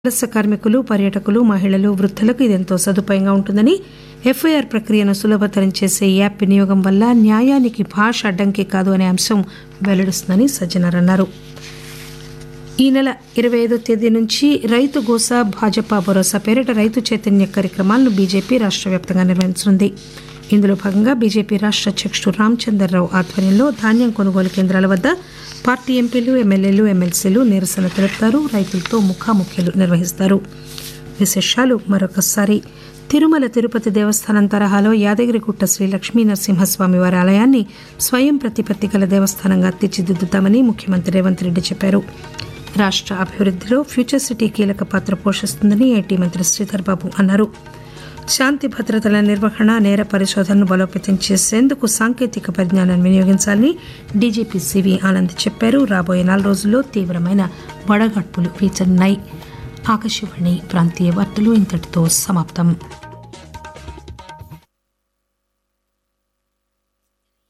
వలస కార్మికులు పర్యాటకులు మహిళలు వృద్ధులకు ఇదెంతో సదుపాయంగా ఉంటుందని ఎఫ్ఐఆర్ ప్రక్రియను సులభతరం చేసే ఈ యాప్ వినియోగం వల్ల న్యాయానికి భాష అడ్డంకి కాదు అనే అంశం వెల్లడిస్తుందని సజ్జనార్ అన్నారు ఈ నెల ఇరవై ఐదో తేదీ నుంచి రైతు గోసా భాజపా భరోసా పేరిట రైతు చైతన్య కార్యక్రమాలను బీజేపీ రాష్ట్ర వ్యాప్తంగా నిర్వహించనుంది ఇందులో భాగంగా బీజేపీ రాష్ట్ర అధ్యక్షుడు రామచందర్రావు ఆధ్వర్యంలో ధాన్యం కొనుగోలు కేంద్రాల వద్ద పార్టీ ఎంపీలు ఎమ్మెల్యేలు ఎమ్మెల్సీలు నిరసన తెలుపుతారు రైతులతో ముఖాముఖిలు నిర్వహిస్తారు విశేషాలు మరొకసారి తిరుమల తిరుపతి దేవస్థానం తరహాలో యాదగిరిగుట్ట శ్రీ లక్ష్మీ నరసింహస్వామి వారి ఆలయాన్ని స్వయం ప్రతిపత్తి గల దేవస్థానంగా తీర్చిదిద్దుతామని ముఖ్యమంత్రి రేవంత్ రెడ్డి చెప్పారు రాష్ట్ర అభివృద్ధిలో ఫ్యూచర్ సిటీ కీలక పాత్ర పోషిస్తుందని ఐటీ మంత్రి శ్రీధర్ బాబు అన్నారు శాంతి భద్రతల నిర్వహణ నేర పరిశోధనను బలోపేతం చేసేందుకు సాంకేతిక పరిజ్ఞానాన్ని వినియోగించాలని డీజీపీ సివి ఆనంద్ చెప్పారు రాబోయే నాలుగు రోజుల్లో తీవ్రమైన వడగడ్పులు వీచనున్నాయి ఆకాశవాణి ప్రాంతీయ వార్తలు ఇంతటితో సమాప్తం